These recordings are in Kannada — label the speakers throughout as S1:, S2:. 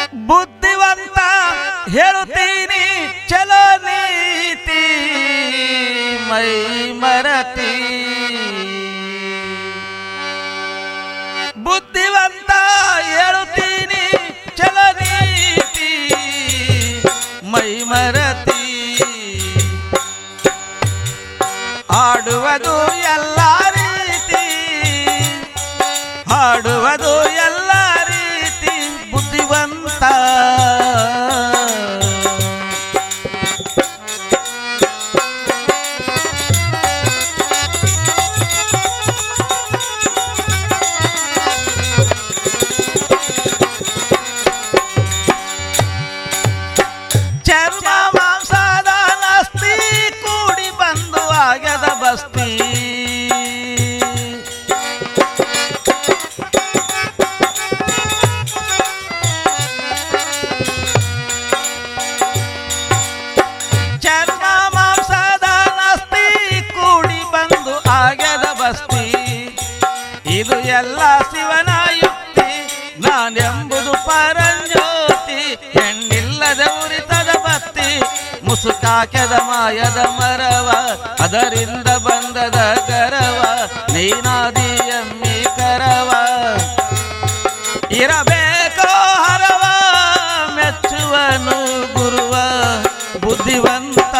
S1: ಬುದ್ಧಿವಂತ ಹೇಳುತ್ತೀನಿ ಚಲೋ ನೀತಿ ಮೈ ಮರತಿ ಬುದ್ಧಿವಂತ ಹೇಳುತ್ತೀನಿ ಚಲೋ ನೀತಿ ಮೈ ಮರತಿ ಆಡುವುದು ಎಲ್ಲ ರೀತಿ ಹಾಡುವುದು ಎಲ್ಲ ರೀತಿ ಬುದ್ಧಿವಂತ ಚರ್ಮ ಮಾಂಸದ ನಸ್ತಿ ಕೂಡಿ ಬಂದು ಆಗ್ಯದ ಬಸ್ತಿ ಚರ್ಮ ಮಾಂಸದ ನಸ್ತಿ ಕೂಡಿ ಬಂದು ಆಗ್ಯದ ಬಸ್ತಿ ಇದು ಎಲ್ಲ ಶಿವನ ಯುಕ್ತಿ ನಾನೆಂಬುದು ಪರಂಜ್ಯೋತಿ ಹೆಣ್ಣಿಲ್ಲದ ಉರಿತದ ಬತ್ತಿ ಮುಸುಕಾಕೆದ ಮಾಯದ ಮರವ ಅದರಿಂದ ಬಂದದ ಗರವ ನೀನಾದಿ ಎಮ್ಮಿ ಕರವ ಇರಬೇಕೋ ಹರವ ಮೆಚ್ಚುವನು ಗುರುವ ಬುದ್ಧಿವಂತ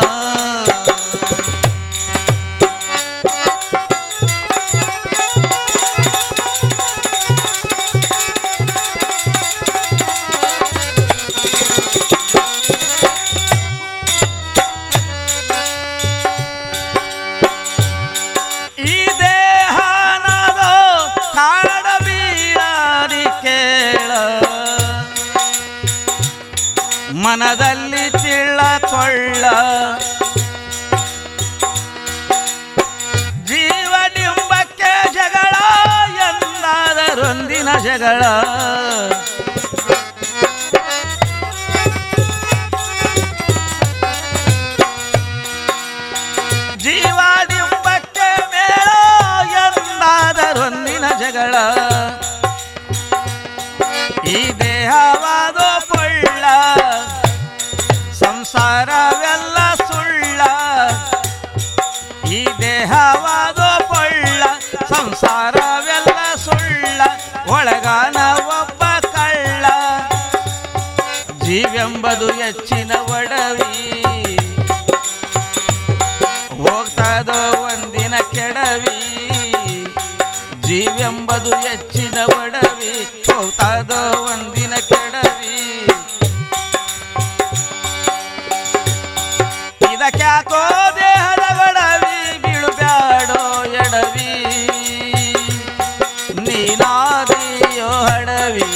S1: ಈ ದೇಹನದು ಕಾಡ ಬೀಳಾದಿ ಕೇಳ ಮನದಲ್ಲಿ ತಿಳ್ಳಕೊಳ್ಳ ಜೀವಡಿಂಬಕ್ಕೆ ಜಗಳ ಎಂದಾದರೊಂದಿನ ಜಗಳ ಜೀವಾಡಿಂಬಕ್ಕೆ ಮೇಳ ಎಂದಾದರೊಂದಿನ ಜಗಳ ಈ ದೇಹವಾದೋ ಪೊಳ್ಳ ಸಂಸಾರವೆಲ್ಲ ಸುಳ್ಳ ಈ ದೇಹವಾದೋ ಪೊಳ್ಳ ಸಂಸಾರವೆಲ್ಲ ಸುಳ್ಳ ಒಳಗಾನ ಒಬ್ಬ ಕಳ್ಳ ಜೀವೆಂಬದು ಹೆಚ್ಚಿನ ಒಡವಿ ಹೋಗ್ತದೋ ಒಂದಿನ ಕೆಡವಿ ಜೀವೆಂಬದು ಹೆಚ್ಚಿನ ಒಡವಿ ಹೋಗ್ತದೋ ಒಂದಿನ ಕೆಡವಿ ಇದಕ್ಯಾಕೋ ದೇಹದ ಗೊಡವಿ ಬೀಳು ಬ್ಯಾಡೋ ಎಡವಿ ನೀನಾದಿಯೋ ಹಡವಿ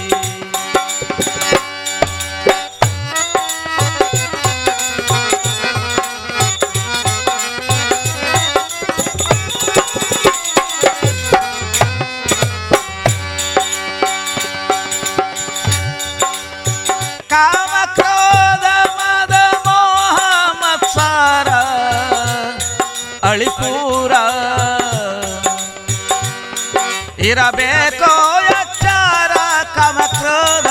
S1: ಕಾಮ ಕ್ರೋಧ ಮದ ಮೋಹ ಮತ್ಸಾರ ಅಳಿಪೂರ ಇರಬೇಕೋ ಎಚ್ಚಾರ ಕಾಮ ಕ್ರೋಧ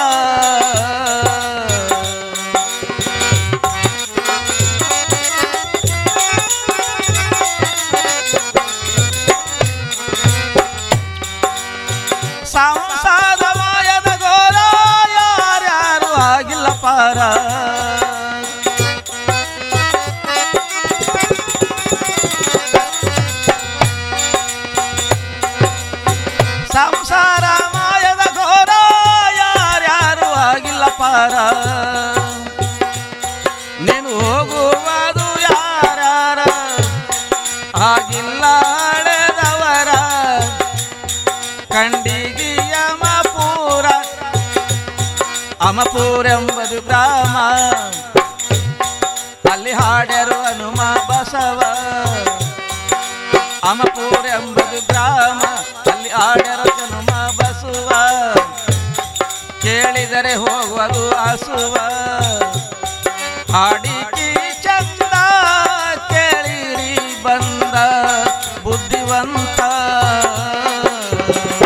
S1: ಸಂಸಾರ ಮಾಯದ ಗೋರ ಯಾರ್ಯಾರು ಆಗಿಲ್ಲ ಪಾರ ಸಂಸಾರ ಮಾಯದ ಘೋರ ಯಾರ್ಯಾರು ಆಗಿಲ್ಲ ಪಾರ ನೀನು ಹೋಗುವುದು ಯಾರ್ಯಾರ ಆಗಿಲ್ಲ ಹಳೆದವರ ಕಂಡಿಗಿ ಅಮಪೂರ ಅಮಪೂರೆಂಬದು ಗ್ರಾಮ ಅಲ್ಲಿ ಹಾಡ್ಯರು ಹನುಮ ಬಸವ ಅಮಪೂರೆಂಬುದು ಗ್ರಾಮ ಅಲ್ಲಿ ಹಾಡ್ಯರು ಹನುಮ ಬಸವ ಕೇಳಿದರೆ ಹೋಗುವುದು ಹಸುವ ಹಾಡಿಕಿ ಚಂದ ಕೇಳಿರಿ ಬಂದ ಬುದ್ಧಿವಂತ